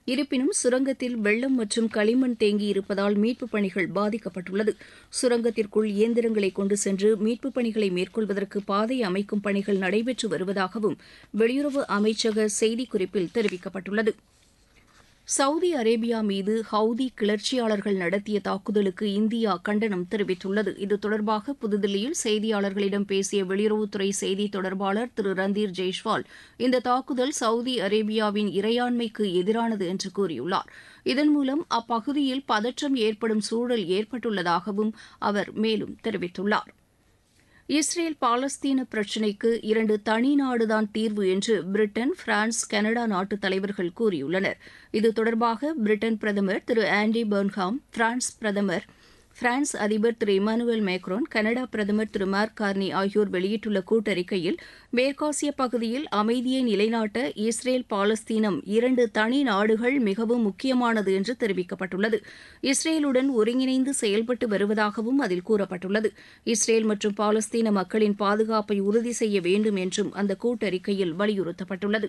இருப்பினும் சுரங்கத்தில் வெள்ளம் மற்றும் களிமண் தேங்கி இருப்பதால் மீட்புப் பணிகள் பாதிக்கப்பட்டுள்ளது சுரங்கத்திற்குள் இயந்திரங்களை கொண்டு சென்று மீட்புப் பணிகளை மேற்கொள்வதற்கு பாதை அமைக்கும் பணிகள் நடைபெற்று வருவதாகவும் வெளியுறவு அமைச்சக செய்திக்குறிப்பில் தெரிவிக்கப்பட்டுள்ளது சவுதி அரேபியா மீது ஹவுதி கிளர்ச்சியாளர்கள் நடத்திய தாக்குதலுக்கு இந்தியா கண்டனம் தெரிவித்துள்ளது இது தொடர்பாக புதுதில்லியில் செய்தியாளர்களிடம் பேசிய வெளியுறவுத்துறை செய்தி தொடர்பாளர் திரு ரந்தீர் ஜெய்ஷ்வால் இந்த தாக்குதல் சவுதி அரேபியாவின் இறையாண்மைக்கு எதிரானது என்று கூறியுள்ளார் இதன் மூலம் அப்பகுதியில் பதற்றம் ஏற்படும் சூழல் ஏற்பட்டுள்ளதாகவும் அவர் மேலும் தெரிவித்துள்ளார் இஸ்ரேல் பாலஸ்தீன பிரச்சினைக்கு இரண்டு தனி நாடுதான் தீர்வு என்று பிரிட்டன் பிரான்ஸ் கனடா நாட்டு தலைவர்கள் கூறியுள்ளனர் இது தொடர்பாக பிரிட்டன் பிரதமர் திரு ஆண்டி பர்ன்ஹாம் பிரான்ஸ் பிரதமர் பிரான்ஸ் அதிபர் திரு இமானுவேல் மேக்ரோன் கனடா பிரதமர் திரு மார்க் கார்னி ஆகியோர் வெளியிட்டுள்ள கூட்டறிக்கையில் மேற்காசிய பகுதியில் அமைதியை நிலைநாட்ட இஸ்ரேல் பாலஸ்தீனம் இரண்டு தனி நாடுகள் மிகவும் முக்கியமானது என்று தெரிவிக்கப்பட்டுள்ளது இஸ்ரேலுடன் ஒருங்கிணைந்து செயல்பட்டு வருவதாகவும் அதில் கூறப்பட்டுள்ளது இஸ்ரேல் மற்றும் பாலஸ்தீன மக்களின் பாதுகாப்பை உறுதி செய்ய வேண்டும் என்றும் அந்த கூட்டறிக்கையில் வலியுறுத்தப்பட்டுள்ளது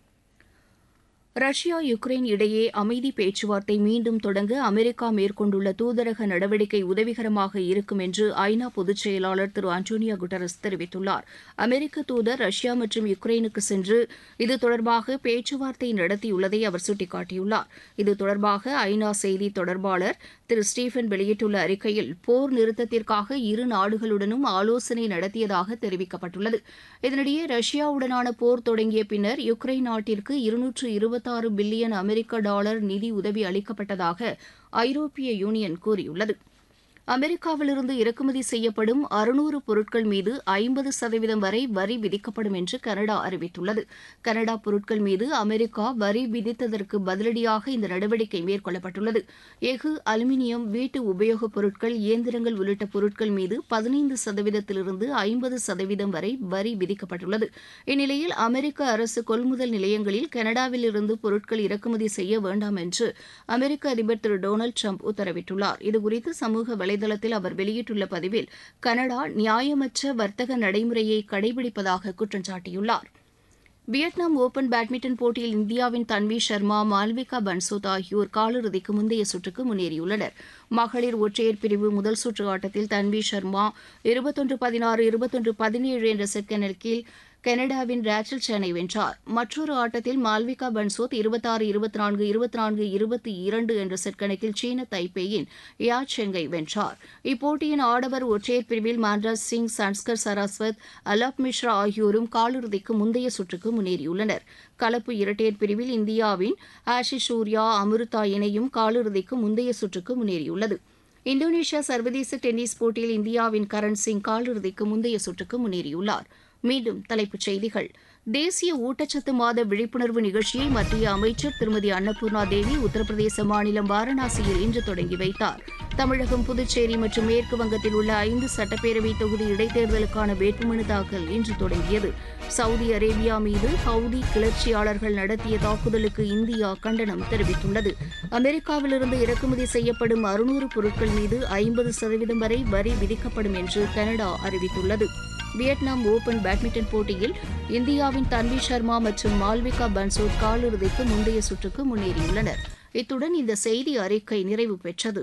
ரஷ்யா யுக்ரைன் இடையே அமைதி பேச்சுவார்த்தை மீண்டும் தொடங்க அமெரிக்கா மேற்கொண்டுள்ள தூதரக நடவடிக்கை உதவிகரமாக இருக்கும் என்று ஐநா பொதுச் செயலாளர் திரு அன்டோனியோ குட்டரஸ் தெரிவித்துள்ளார் அமெரிக்க தூதர் ரஷ்யா மற்றும் யுக்ரைனுக்கு சென்று இது தொடர்பாக பேச்சுவார்த்தை நடத்தியுள்ளதை அவர் சுட்டிக்காட்டியுள்ளார் இது தொடர்பாக ஐநா செய்தி தொடர்பாளர் திரு ஸ்டீபன் வெளியிட்டுள்ள அறிக்கையில் போர் நிறுத்தத்திற்காக இரு நாடுகளுடனும் ஆலோசனை நடத்தியதாக தெரிவிக்கப்பட்டுள்ளது இதனிடையே ரஷ்யாவுடனான போர் தொடங்கிய பின்னர் யுக்ரைன் நாட்டிற்கு இருநூற்று இருபத்தாறு பில்லியன் அமெரிக்க டாலர் நிதி உதவி அளிக்கப்பட்டதாக ஐரோப்பிய யூனியன் கூறியுள்ளது அமெரிக்காவிலிருந்து இறக்குமதி செய்யப்படும் அறுநூறு பொருட்கள் மீது ஐம்பது சதவீதம் வரை வரி விதிக்கப்படும் என்று கனடா அறிவித்துள்ளது கனடா பொருட்கள் மீது அமெரிக்கா வரி விதித்ததற்கு பதிலடியாக இந்த நடவடிக்கை மேற்கொள்ளப்பட்டுள்ளது எஃகு அலுமினியம் வீட்டு உபயோகப் பொருட்கள் இயந்திரங்கள் உள்ளிட்ட பொருட்கள் மீது பதினைந்து சதவீதத்திலிருந்து ஐம்பது சதவீதம் வரை வரி விதிக்கப்பட்டுள்ளது இந்நிலையில் அமெரிக்க அரசு கொள்முதல் நிலையங்களில் கனடாவிலிருந்து பொருட்கள் இறக்குமதி செய்ய வேண்டாம் என்று அமெரிக்க அதிபர் திரு டொனால்டு ட்ரம்ப் உத்தரவிட்டுள்ளார் இதுகுறித்து சமூக வலைதளத்தில் அவர் வெளியிட்டுள்ள பதிவில் கனடா நியாயமற்ற வர்த்தக நடைமுறையை கடைபிடிப்பதாக குற்றம் சாட்டியுள்ளார் வியட்நாம் ஓபன் பேட்மிண்டன் போட்டியில் இந்தியாவின் தன்வி சர்மா மால்விகா பன்சோத் ஆகியோர் காலிறுதிக்கு முந்தைய சுற்றுக்கு முன்னேறியுள்ளனர் மகளிர் ஒற்றையர் பிரிவு முதல் சுற்று ஆட்டத்தில் தன்வி சர்மா இருபத்தொன்று பதினாறு இருபத்தொன்று பதினேழு என்ற செட் கணக்கில் கனடாவின் ரேச்சல் சேனை வென்றார் மற்றொரு ஆட்டத்தில் மால்விகா பன்சோத் இருபத்தாறு இருபத்தி நான்கு இருபத்தி நான்கு இருபத்தி இரண்டு என்ற செட் கணக்கில் சீன தைப்பேயின் யா செங்கை வென்றார் இப்போட்டியின் ஆடவர் ஒற்றையர் பிரிவில் மான்ராஜ் சிங் சன்ஸ்கர் சரஸ்வத் அலாப் மிஸ்ரா ஆகியோரும் காலிறுதிக்கு முந்தைய சுற்றுக்கு முன்னேறியுள்ளனர் கலப்பு இரட்டையர் பிரிவில் இந்தியாவின் ஆஷிஷ் சூர்யா அமிர்தா இணையும் காலிறுதிக்கு முந்தைய சுற்றுக்கு முன்னேறியுள்ளது இந்தோனேஷியா சர்வதேச டென்னிஸ் போட்டியில் இந்தியாவின் கரண் சிங் காலிறுதிக்கு முந்தைய சுற்றுக்கு முன்னேறியுள்ளார் மீண்டும் தலைப்புச் செய்திகள் தேசிய ஊட்டச்சத்து மாத விழிப்புணர்வு நிகழ்ச்சியை மத்திய அமைச்சர் திருமதி அன்னபூர்ணா தேவி உத்தரப்பிரதேச மாநிலம் வாரணாசியில் இன்று தொடங்கி வைத்தார் தமிழகம் புதுச்சேரி மற்றும் மேற்கு வங்கத்தில் உள்ள ஐந்து சட்டப்பேரவை தொகுதி இடைத்தேர்தலுக்கான வேட்புமனு தாக்கல் இன்று தொடங்கியது சவுதி அரேபியா மீது ஹவுதி கிளர்ச்சியாளர்கள் நடத்திய தாக்குதலுக்கு இந்தியா கண்டனம் தெரிவித்துள்ளது அமெரிக்காவிலிருந்து இறக்குமதி செய்யப்படும் அறுநூறு பொருட்கள் மீது ஐம்பது சதவீதம் வரை வரி விதிக்கப்படும் என்று கனடா அறிவித்துள்ளது வியட்நாம் ஓபன் பேட்மிண்டன் போட்டியில் இந்தியாவின் தன்வி சர்மா மற்றும் மால்விகா பன்சோத் காலிறுதிக்கு முந்தைய சுற்றுக்கு முன்னேறியுள்ளனர் இத்துடன் இந்த செய்தி அறிக்கை நிறைவு பெற்றது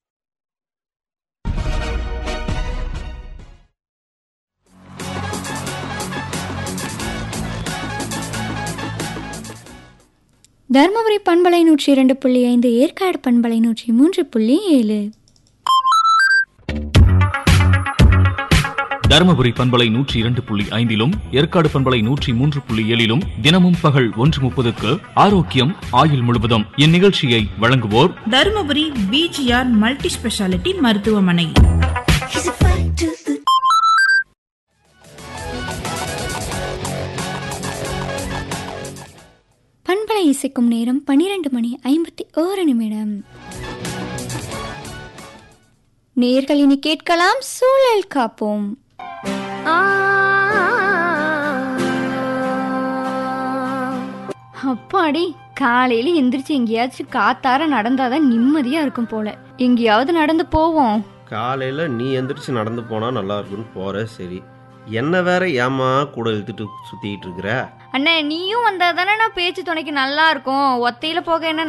தருமபுரி பண்பலை நூற்றி இரண்டு புள்ளி ஐந்து ஏற்காடு பண்பலை நூற்றி மூன்று புள்ளி ஏழு தருமபுரி பண்பலை நூற்றி இரண்டு புள்ளி ஐந்திலும் ஏற்காடு பண்பலை நூற்றி மூன்று புள்ளி ஏழிலும் தினமும் பகல் ஒன்று முப்பதுக்கு ஆரோக்கியம் ஆயுள் முழுவதும் இந்நிகழ்ச்சியை வழங்குவோர் தருமபுரி பிஜிஆர் மல்டி ஸ்பெஷாலிட்டி மருத்துவமனை பண்பலை இசைக்கும் நேரம் பனிரெண்டு மணி ஐம்பத்தி ஓரு நிமிடம் நேர்கள் இனி கேட்கலாம் சூழல் காப்போம் அப்பாடி காலையில எந்திரிச்சு எங்கேயாச்சும் காத்தார நடந்தாதான் நிம்மதியா இருக்கும் போல எங்கேயாவது நடந்து போவோம் காலையில் நீ எந்திரிச்சு நடந்து போனால் நல்லா இருக்குன்னு போகிற சரி என்ன வேற ஏமா கூட இழுத்துட்டு சுற்றிக்கிட்டு இருக்கிற அண்ணே நீயும் வந்தா தானே நான் பேச்சு துணைக்கு நல்லா இருக்கும் ஒத்தையில போக என்ன